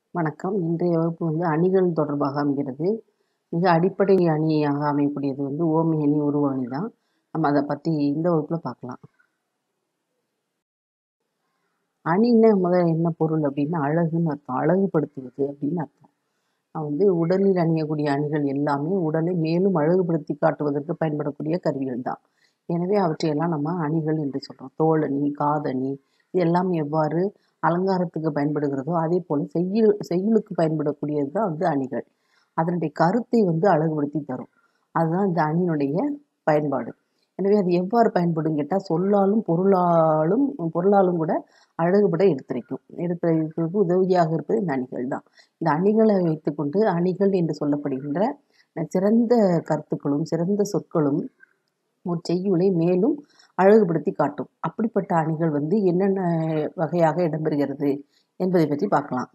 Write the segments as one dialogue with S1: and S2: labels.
S1: வணக்கம் இன்றைய வகுப்பு வந்து அணிகள் தொடர்பாக அமைகிறது மிக அடிப்படை அணியாக அமையக்கூடியது வந்து ஓமி அணி உருவ அணி தான் நம்ம அதை பற்றி இந்த வகுப்பில் பார்க்கலாம் அணின்னா முதல்ல என்ன பொருள் அப்படின்னா அழகுன்னு அர்த்தம் அழகுபடுத்துவது அப்படின்னு அர்த்தம் நான் வந்து உடலில் அணியக்கூடிய அணிகள் எல்லாமே உடலை மேலும் அழகுபடுத்தி காட்டுவதற்கு பயன்படக்கூடிய கருவிகள் தான் எனவே அவற்றையெல்லாம் நம்ம அணிகள் என்று சொல்கிறோம் தோளணி காதணி இது எல்லாம் எவ்வாறு அலங்காரத்துக்கு பயன்படுகிறதோ அதே போல் செய்யுள் செய்யுளுக்கு பயன்படக்கூடியது தான் வந்து அணிகள் அதனுடைய கருத்தை வந்து அழகுபடுத்தி தரும் அதுதான் இந்த அணியினுடைய பயன்பாடு எனவே அது எவ்வாறு பயன்படும் கேட்டால் சொல்லாலும் பொருளாலும் பொருளாலும் கூட அழகுபட எடுத்துரைக்கும் எடுத்துரைக்கிறதுக்கு உதவியாக இருப்பது இந்த அணிகள் தான் இந்த அணிகளை வைத்துக்கொண்டு அணிகள் என்று சொல்லப்படுகின்ற சிறந்த கருத்துக்களும் சிறந்த சொற்களும் ஒரு செய்யுளை மேலும் அழகுபடுத்தி காட்டும் அப்படிப்பட்ட அணிகள் வந்து என்னென்ன வகையாக இடம்பெறுகிறது என்பதை பற்றி பார்க்கலாம்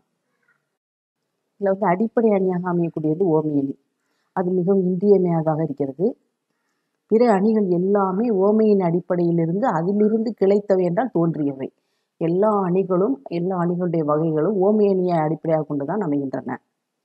S1: இதில் வந்து அடிப்படை அணியாக அமையக்கூடியது ஓமி அணி அது மிகவும் இன்றியமையாதாக இருக்கிறது பிற அணிகள் எல்லாமே ஓமையின் அடிப்படையிலிருந்து அதிலிருந்து கிளைத்தவை என்றால் தோன்றியவை எல்லா அணிகளும் எல்லா அணிகளுடைய வகைகளும் ஓமை அணியை அடிப்படையாக கொண்டு தான் அமைகின்றன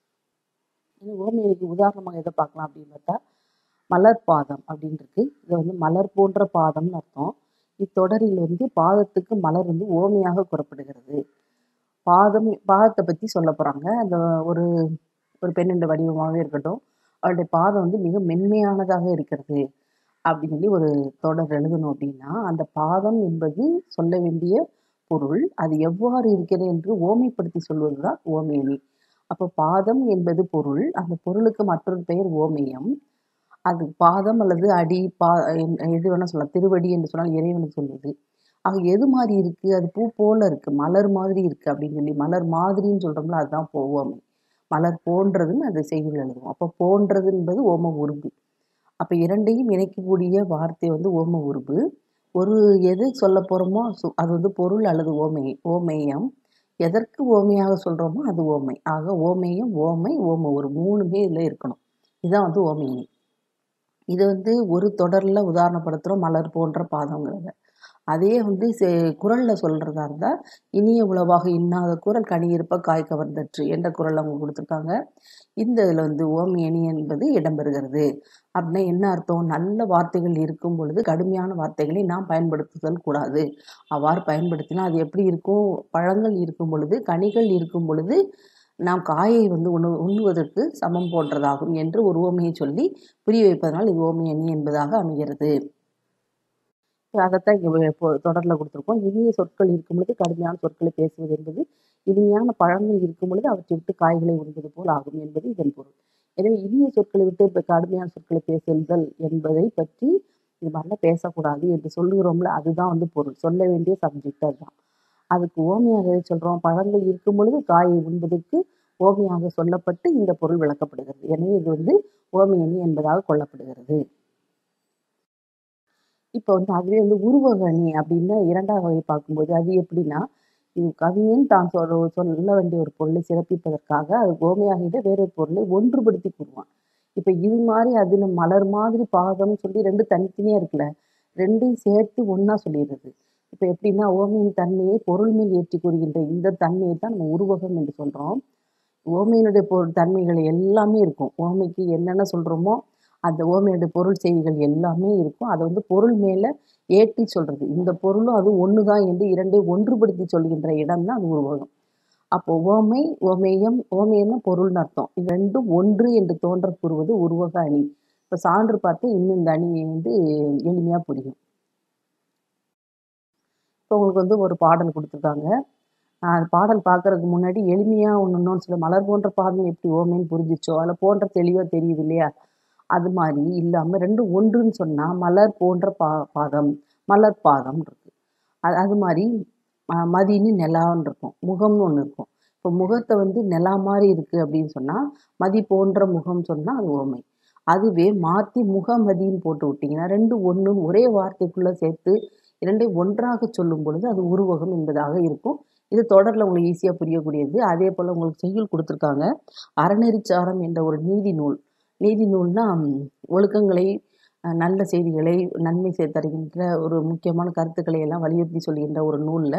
S1: ஓமை அணிக்கு உதாரணமாக எதை பார்க்கலாம் அப்படின்னு பார்த்தா மலர் பாதம் அப்படின்னு இருக்கு இது வந்து மலர் போன்ற பாதம்னு அர்த்தம் இத்தொடரில் வந்து பாதத்துக்கு மலர் வந்து ஓமையாக கூறப்படுகிறது பாதம் பாதத்தை பற்றி சொல்ல போகிறாங்க அந்த ஒரு ஒரு பெண்ணின் வடிவமாகவே இருக்கட்டும் அவளுடைய பாதம் வந்து மிக மென்மையானதாக இருக்கிறது அப்படின்னு சொல்லி ஒரு தொடர் எழுதணும் அப்படின்னா அந்த பாதம் என்பது சொல்ல வேண்டிய பொருள் அது எவ்வாறு இருக்கிறது என்று ஓமைப்படுத்தி சொல்வது தான் ஓமேனி அப்போ பாதம் என்பது பொருள் அந்த பொருளுக்கு மற்றொரு பெயர் ஓமேயம் அது பாதம் அல்லது அடி பா எது வேணால் சொல்லலாம் திருவடி என்று சொன்னால் இறைவனுக்கு சொல்வது ஆக எது மாதிரி இருக்குது அது பூ போல இருக்குது மலர் மாதிரி இருக்குது அப்படின்னு சொல்லி மலர் மாதிரின்னு சொல்கிறோம்ல அதுதான் ஓமை மலர் போன்றதுன்னு அந்த செய்திகள் எழுதுவோம் அப்போ போன்றது என்பது ஓம உருபு அப்போ இரண்டையும் இணைக்கக்கூடிய வார்த்தை வந்து ஓம உருபு ஒரு எது சொல்ல போகிறோமோ அது வந்து பொருள் அல்லது ஓமை ஓமேயம் எதற்கு ஓமையாக சொல்கிறோமோ அது ஓமை ஆக ஓமேயம் ஓமை ஓம ஒரு மூணுமே இதில் இருக்கணும் இதுதான் வந்து ஓமையினி இது வந்து ஒரு தொடரில் உதாரணப்படுத்துகிறோம் மலர் போன்ற பாதங்கிறத அதே வந்து குரலில் சொல்கிறதா இருந்தால் இனிய உளவாக இன்னாத குரல் கனியிருப்ப காய் கவர்ந்தற்று என்ற குரல் அவங்க கொடுத்துருக்காங்க இந்த இதில் வந்து ஓம் அணி என்பது இடம்பெறுகிறது அப்படின்னா என்ன அர்த்தம் நல்ல வார்த்தைகள் இருக்கும் பொழுது கடுமையான வார்த்தைகளை நாம் பயன்படுத்துதல் கூடாது அவ்வாறு பயன்படுத்தினா அது எப்படி இருக்கும் பழங்கள் இருக்கும் பொழுது கனிகள் இருக்கும் பொழுது நாம் காயை வந்து உணவு உண்ணுவதற்கு சமம் போன்றதாகும் என்று ஒரு ஓமையை சொல்லி புரிய வைப்பதனால் இது ஓமை அணி என்பதாக அமைகிறது அதைத்தான் இங்கே தொடரில் கொடுத்துருக்கோம் இனிய சொற்கள் இருக்கும் பொழுது கடுமையான சொற்களை பேசுவது என்பது இனிமையான பழங்கள் இருக்கும் பொழுது அவற்றை விட்டு காய்களை உண்பது போல் ஆகும் என்பது இதன் பொருள் எனவே இனிய சொற்களை விட்டு இப்போ கடுமையான சொற்களை பேசுதல் என்பதை பற்றி இது மாதிரிலாம் பேசக்கூடாது என்று சொல்லுகிறோம்ல அதுதான் வந்து பொருள் சொல்ல வேண்டிய சப்ஜெக்ட் அதுதான் அதுக்கு ஓமையாக சொல்கிறோம் பழங்கள் இருக்கும் பொழுது காயை உண்பதற்கு ஓமையாக சொல்லப்பட்டு இந்த பொருள் விளக்கப்படுகிறது எனவே இது வந்து ஓமையணி என்பதாக கொள்ளப்படுகிறது இப்போ வந்து அதுவே வந்து உருவக அணி அப்படின்னு இரண்டாவது வகை பார்க்கும்போது அது எப்படின்னா இது கவிஞன் தான் சொல் சொல்ல வேண்டிய ஒரு பொருளை சிறப்பிப்பதற்காக அது கோமையாக வேறு பொருளை ஒன்றுபடுத்தி கூறுவான் இப்போ இது மாதிரி அது மலர் மாதிரி பாதம் சொல்லி ரெண்டு தனித்தனியாக இருக்குல்ல ரெண்டையும் சேர்த்து ஒன்றா சொல்லிடுறது இப்போ எப்படின்னா ஓமையின் தன்மையை பொருள் மேல் ஏற்றி கூறுகின்ற இந்த தன்மையை தான் நம்ம உருவகம் என்று சொல்கிறோம் ஓமையினுடைய பொருள் தன்மைகள் எல்லாமே இருக்கும் ஓமைக்கு என்னென்ன சொல்கிறோமோ அந்த ஓமையுடைய பொருள் செய்திகள் எல்லாமே இருக்கும் அதை வந்து பொருள் மேலே ஏற்றி சொல்கிறது இந்த பொருளும் அது ஒன்று தான் என்று இரண்டை ஒன்றுபடுத்தி சொல்கின்ற இடம் தான் அது உருவகம் அப்போ ஓமை ஓமேயம் ஓமேயம்னா பொருள்னு அர்த்தம் இது ரெண்டும் ஒன்று என்று தோன்ற கூறுவது உருவக அணி இப்போ சான்று பார்த்து இன்னும் இந்த அணியை வந்து எளிமையாக புரியும் இப்போ உங்களுக்கு வந்து ஒரு பாடல் கொடுத்துருக்காங்க அது பாடல் பார்க்கறதுக்கு முன்னாடி எளிமையாக ஒன்று இன்னொன்று சொல்ல மலர் போன்ற பாதம் எப்படி ஓமைன்னு புரிஞ்சிச்சோ அதில் போன்ற தெளிவாக தெரியுது இல்லையா அது மாதிரி இல்லாமல் ரெண்டும் ஒன்றுன்னு சொன்னால் மலர் போன்ற பா பாதம் மலர் பாதம் இருக்கு அது அது மாதிரி மதின்னு நிலான்னு இருக்கும் முகம்னு ஒன்று இருக்கும் இப்போ முகத்தை வந்து நிலா மாதிரி இருக்குது அப்படின்னு சொன்னால் மதி போன்ற முகம் சொன்னால் அது ஓமை அதுவே மாற்றி முகமதின்னு போட்டு விட்டிங்கன்னா ரெண்டு ஒன்று ஒரே வார்த்தைக்குள்ளே சேர்த்து இரண்டையும் ஒன்றாக சொல்லும் பொழுது அது உருவகம் என்பதாக இருக்கும் இது தொடரில் உங்களுக்கு ஈஸியாக புரியக்கூடியது அதே போல் உங்களுக்கு செய்யுள் கொடுத்துருக்காங்க அறநெறிச்சாரம் என்ற ஒரு நீதி நூல் நீதி நூல்னா ஒழுக்கங்களை நல்ல செய்திகளை நன்மை தருகின்ற ஒரு முக்கியமான கருத்துக்களை எல்லாம் வலியுறுத்தி சொல்கின்ற ஒரு நூலில்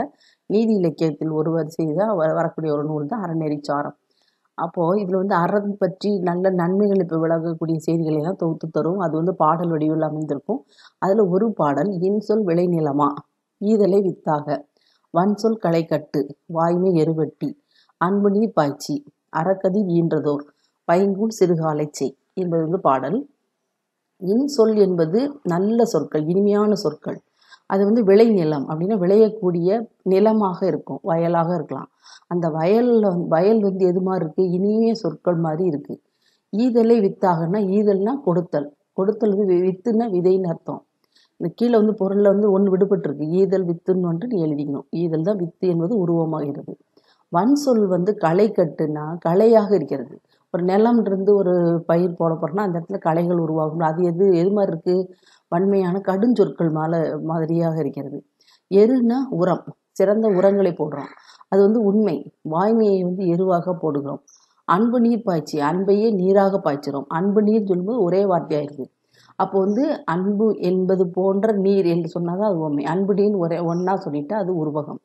S1: நீதி இலக்கியத்தில் ஒரு வரிசை தான் வ- வரக்கூடிய ஒரு நூல் தான் அறநெறிச்சாரம் அப்போது இதில் வந்து அறம் பற்றி நல்ல நன்மைகள் இப்போ விளக்கக்கூடிய செய்திகளை எல்லாம் தொகுத்து தரும் அது வந்து பாடல் வடிவில் அமைந்திருக்கும் அதில் ஒரு பாடல் இன்சொல் விளைநிலமா ஈதலை வித்தாக வன்சொல் களைக்கட்டு வாய்மை எருவட்டி அன்பு நீர் பாய்ச்சி அறக்கதிர் ஈன்றதோர் பைங்கூல் சிறுகாலை செய் என்பது வந்து பாடல் இன்சொல் என்பது நல்ல சொற்கள் இனிமையான சொற்கள் அது வந்து விளைநிலம் அப்படின்னா விளையக்கூடிய நிலமாக இருக்கும் வயலாக இருக்கலாம் அந்த வயல்ல வந்து- வயல் வந்து எது மாதிரி இருக்கு இனிய சொற்கள் மாதிரி இருக்கு ஈதலை வித்தாகன்னா ஈதல்னா கொடுத்தல் கொடுத்தல் வந்து வி- வித்துன்னா விதைன்னு அர்த்தம் இந்த கீழே வந்து பொருளில் வந்து ஒன்று விடுபட்டிருக்கு ஈதல் வித்துன்னு வந்துட்டு நீ எழுதிக்கணும் ஈதல் தான் வித்து என்பது உருவமாகிறது வன் சொல் வந்து களை கட்டுனா களையாக இருக்கிறது ஒரு நிலம் இருந்து ஒரு பயிர் போட போறோம்னா அந்த இடத்துல களைகள் உருவாகும் அது எது எது மாதிரி இருக்கு வன்மையான கடுஞ்சொற்கள் மால மாதிரியாக இருக்கிறது எருனா உரம் சிறந்த உரங்களை போடுறோம் அது வந்து உண்மை வாய்மையை வந்து எருவாக போடுகிறோம் அன்பு நீர் பாய்ச்சி அன்பையே நீராக பாய்ச்சிரும் அன்பு நீர் சொல்லும்போது ஒரே வார்த்தையாயிருது அப்போ வந்து அன்பு என்பது போன்ற நீர் என்று சொன்னாதான் அது உண்மை அன்பு நீர் ஒரே ஒன்றா சொல்லிட்டா அது உருவகம்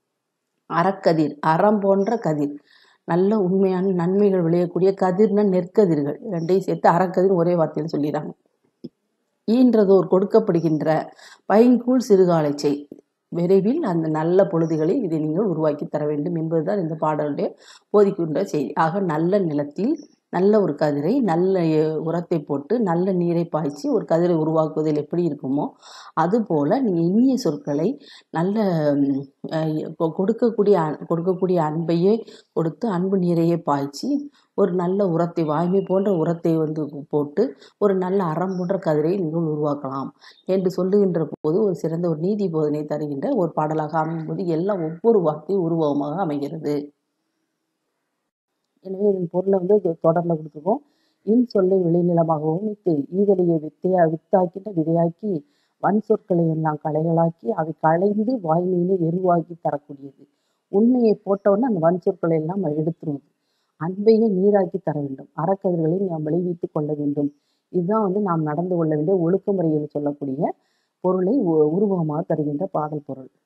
S1: அறக்கதிர் அறம் போன்ற கதிர் நல்ல உண்மையான நன்மைகள் விளையக்கூடிய கதிர்னா நெற்கதிர்கள் ரெண்டையும் சேர்த்து அறக்கதிர் ஒரே வார்த்தையில் சொல்லிடுறாங்க ஈன்றதோர் கொடுக்கப்படுகின்ற பைங்கூழ் சிறுகாலை செய் விரைவில் அந்த நல்ல பொழுதுகளில் இதை நீங்கள் உருவாக்கி தர வேண்டும் என்பதுதான் இந்த பாடலுடைய போதிக்கின்ற செய்தி ஆக நல்ல நிலத்தில் நல்ல ஒரு கதிரை நல்ல அஹ், உரத்தை போட்டு நல்ல நீரை பாய்ச்சி ஒரு கதிரை உருவாக்குவதில் எப்படி இருக்குமோ அதுபோல நீங்கள் இனிய சொற்களை நல்ல ம், அஹ், கொ- கொடுக்கக்கூடிய அ- கொடுக்கக்கூடிய அன்பையே கொடுத்து அன்பு நீரையே பாய்ச்சி ஒரு நல்ல உரத்தை வாய்மை போன்ற உரத்தை வந்து போட்டு ஒரு நல்ல அறம் போன்ற கதிரை நீங்கள் உருவாக்கலாம் என்று சொல்லுகின்ற போது ஒரு சிறந்த ஒரு நீதி போதனை தருகின்ற ஒரு பாடலாக அமையும் போது எல்லாம் ஒவ்வொரு வார்த்தையும் உருவகமாக அமைகிறது எனவே இதன் பொருளை வந்து இது தொடர்ல கொடுத்துருக்கோம் இன் சொல்லை விளைநிலமாகவும் வித்து ஈதலையை வித்தையா வித்தாக்கின விதையாக்கி வன் சொற்களை எல்லாம் களைகளாக்கி அவை களைந்து வாய்மையிலே எருவாக்கி தரக்கூடியது உண்மையை போட்டவுடனே அந்த வன் சொற்களை எல்லாம் எடுத்துருவது அன்பையே நீராக்கி தர வேண்டும் அறக்கதிர்களை நாம் விளைவித்துக் கொள்ள வேண்டும் இதுதான் வந்து நாம் நடந்து கொள்ள வேண்டிய ஒழுக்க முறையில் சொல்லக்கூடிய பொருளை உ- உருவகமாக தருகின்ற பாடல் பொருள்